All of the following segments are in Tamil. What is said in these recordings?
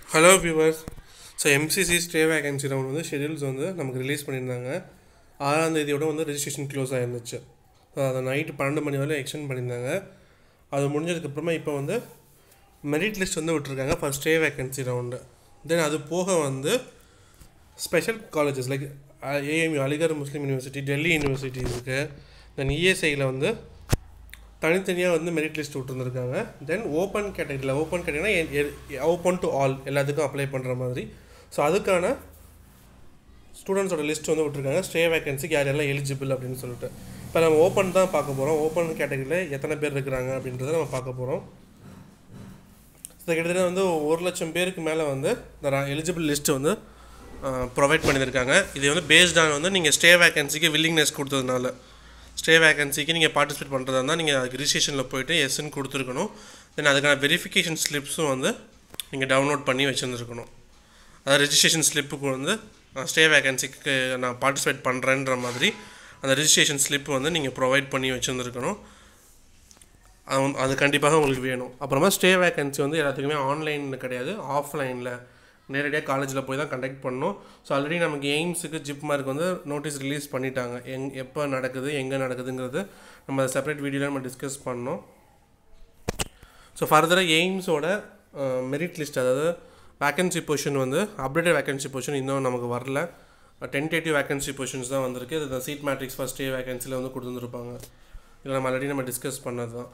hello viewers so MCC stay vacancy round வந்து ஷெடியூல்ஸ் வந்து நமக்கு ரிலீஸ் பண்ணியிருந்தாங்க ஆறாம் தேதியோட வந்து ரெஜிஸ்ட்ரேஷன் க்ளோஸ் ஆயிருந்துச்சு ஸோ அதை நைட்டு பன்னெண்டு மணி வரை எக்ஸ்டெண்ட் பண்ணியிருந்தாங்க அது முடிஞ்சதுக்கப்புறமா இப்போ வந்து மெரிட் லிஸ்ட் வந்து விட்டுருக்காங்க for stay vacancy round then அது போக வந்து special colleges like AMU Aligarh Muslim University Delhi யூனிவர்சிட்டிஸுக்கு தென் இஎஸ்ஐயில் வந்து தனித்தனியாக வந்து மெரிட் லிஸ்ட் விட்டுருந்துருக்காங்க தென் ஓப்பன் கேட்டகரியில் ஓப்பன் கேட்டகரினா ஓப்பன் டு ஆல் எல்லாத்துக்கும் அப்ளை பண்ணுற மாதிரி ஸோ அதுக்கான ஸ்டூடெண்ட்ஸோட லிஸ்ட் வந்து விட்டுருக்காங்க ஸ்டே வேகன்சிக்கு யார் யாரெல்லாம் எலிஜிபிள் அப்படின்னு சொல்லிட்டு இப்போ நம்ம ஓப்பன் தான் பார்க்க போகிறோம் ஓப்பன் கேட்டகரியில் எத்தனை பேர் இருக்கிறாங்க அப்படின்றத நம்ம பார்க்க போகிறோம் ஸோ கிட்டத்தட்ட வந்து ஒரு லட்சம் பேருக்கு மேலே வந்து இந்த எலிஜிபிள் லிஸ்ட்டு வந்து ப்ரொவைட் பண்ணியிருக்காங்க இது வந்து பேஸ்ட் ஆன் வந்து நீங்கள் ஸ்டே வேகன்சிக்கு வில்லிங்னஸ் கொடுத்ததுனால ஸ்டே வேகன்சிக்கு நீங்கள் பார்ட்டிசிபேட் பண்ணுறதா இருந்தால் நீங்கள் அதுக்கு ரிஜிஸ்ட்ரேஷனில் போயிட்டு எஸ்ன்னு கொடுத்துருக்கணும் தென் அதுக்கான வெரிஃபிகேஷன் ஸ்லிப்ஸும் வந்து நீங்கள் டவுன்லோட் பண்ணி வச்சுருந்துருக்கணும் அதாவது ரெஜிஸ்ட்ரேஷன் ஸ்லிப்புக்கு வந்து ஸ்டே வேகன்சிக்கு நான் பார்ட்டிசிபேட் பண்ணுறேன்ற மாதிரி அந்த ரெஜிஸ்ட்ரேஷன் ஸ்லிப் வந்து நீங்கள் ப்ரொவைட் பண்ணி வச்சுருந்துருக்கணும் அது வந்து- அது கண்டிப்பாக உங்களுக்கு வேணும் அப்புறமா ஸ்டே வேகன்சி வந்து எல்லாத்துக்குமே ஆன்லைன் கிடையாது ஆஃப்லைனில் நேரடியாக காலேஜில் போய் தான் கண்டக்ட் பண்ணணும் ஸோ ஆல்ரெடி நமக்கு எய்ம்ஸுக்கு ஜிப்மார்க் வந்து நோட்டீஸ் ரிலீஸ் பண்ணிட்டாங்க எங் எப்போ நடக்குது எங்கே நடக்குதுங்கிறது நம்ம செப்பரேட் வீடியோவில் நம்ம டிஸ்கஸ் பண்ணோம் ஸோ ஃபர்தராக எய்ம்ஸோட மெரிட் லிஸ்ட் அதாவது வேக்கன்சி பொசிஷன் வந்து அப்டேட்டட் வேக்கன்சி பொசிஷன் இன்னும் நமக்கு வரல டென்டேட்டிவ் வேக்கன்சி பொசிஷன்ஸ் தான் வந்திருக்கு இது சீட் மேட்ரிக்ஸ் ஃபர்ஸ்ட் டே வேகன்சியில் வந்து கொடுத்துருப்பாங்க இதில் நம்ம ஆல்ரெடி நம்ம டிஸ்கஸ் பண்ணது தான்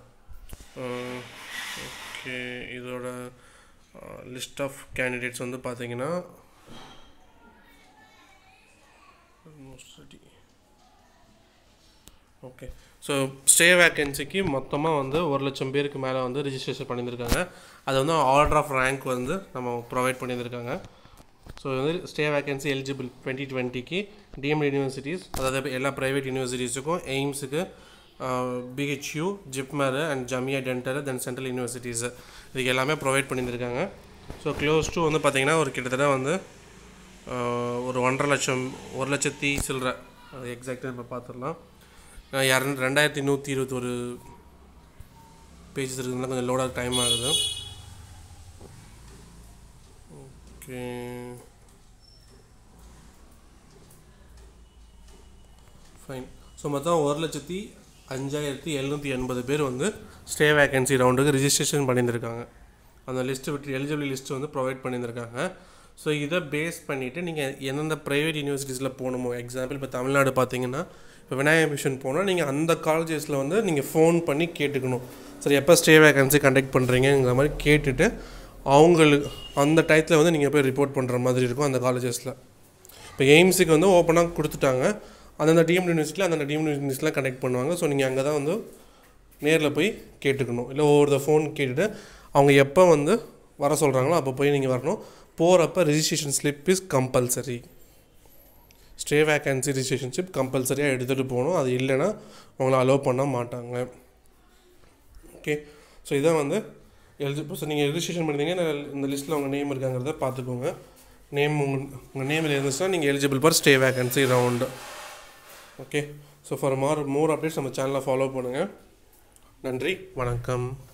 ஓகே இதோட லிஸ்ட் ஆஃப் கேண்டிடேட்ஸ் வந்து பார்த்தீங்கன்னா ஓகே ஸோ ஸ்டே வேக்கன்சிக்கு மொத்தமாக வந்து ஒரு லட்சம் பேருக்கு மேலே வந்து ரிஜிஸ்ட்ரேஷன் பண்ணியிருக்காங்க அது வந்து ஆர்டர் ஆஃப் ரேங்க் வந்து நம்ம ப்ரொவைட் பண்ணியிருக்காங்க ஸோ வந்து ஸ்டே வேக்கன்சி எலிஜிபிள் டுவெண்ட்டி டுவெண்ட்டிக்கு டிஎம்டி யூனிவர்சிட்டிஸ் அதாவது எல்லா ப்ரைவேட் யூனிவர்சிட்டிஸுக்கும் எய்ம்ஸுக்கு BHU JIPMER and Jamia dental then central universities இதுக்கு எல்லாமே ப்ரொவைட் பண்ணியிருக்காங்க ஸோ க்ளோஸ் டு வந்து பார்த்திங்கன்னா ஒரு கிட்டத்தட்ட வந்து ஆஹ், ஒரு ஒன்றரை லட்சம் ஒரு லட்சத்தி சில்லற அது எக்ஸாக்டாக இப்போ பார்த்துடலாம் இரநூ ரெண்டாயிரத்தி நூற்றி இருபத்தொரு பேஜஸ் இருக்குதுன்னா கொஞ்சம் லோடாக டைம் ஆகுது ஓகே ஃபைன் ஸோ மொத்தம் ஒரு லட்சத்தி அஞ்சாயிரத்தி எழுநூற்றி எண்பது பேர் வந்து ஸ்டே வேகன்சி ரவுண்டுக்கு ரிஜிஸ்ட்ரேஷன் பண்ணியிருக்காங்க அந்த லிஸ்ட்டு விட்டு எலிஜிபிள் லிஸ்ட்டு வந்து ப்ரொவைட் பண்ணியிருக்காங்க ஸோ இதை பேஸ் பண்ணிவிட்டு நீங்கள் எந்தெந்த ப்ரைவேட் யூனிவர்சிட்டிஸில் போகணுமோ எக்ஸாம்பிள் இப்போ தமிழ்நாடு பார்த்தீங்கன்னா இப்போ விநாயகர் மிஷன் போனால் நீங்கள் அந்த காலேஜஸில் வந்து நீங்கள் ஃபோன் பண்ணி கேட்டுக்கணும் சரி எப்போ ஸ்டே வேகன்சி கண்டக்ட் பண்ணுறீங்கிற மாதிரி கேட்டுட்டு அவங்களுக்கு அந்த டயத்தில் வந்து நீங்கள் போய் ரிப்போர்ட் பண்ணுற மாதிரி இருக்கும் அந்த காலேஜஸில் இப்போ எய்ம்ஸுக்கு வந்து ஓப்பனாக கொடுத்துட்டாங்க அந்தந்த டிஎம் யூனிவர்சிட்டியில் அந்தந்த டிஎம் யூனிவர்சிட்டியில் கண்டக்ட் பண்ணுவாங்க ஸோ நீங்கள் அங்கே தான் வந்து நேரில் போய் கேட்டுக்கணும் இல்லை ஒவ்வொரு ஃபோன் கேட்டுட்டு அவங்க எப்போ வந்து வர சொல்கிறாங்களோ அப்போ போய் நீங்கள் வரணும் போகிறப்ப registration slip is compulsory stay vacancy registration slip கம்பல்சரியாக எடுத்துகிட்டு போகணும் அது இல்லைன்னா அவங்கள அலோவ் பண்ண மாட்டாங்க ஓகே ஸோ இதான் வந்து எழுதி ஸோ நீங்கள் ரிஜிஸ்ட்ரேஷன் பண்ணிட்டீங்கன்னா இந்த லிஸ்ட்டில் உங்கள் நேம் இருக்காங்கிறத பார்த்துக்கோங்க நேம் உங்கள் உங்கள் நேமில் இருந்துச்சுன்னா நீங்கள் eligible for stay vacancy round okay so for more more updates நம்ம சேனலை ஃபாலோ பண்ணுங்கள் நன்றி வணக்கம்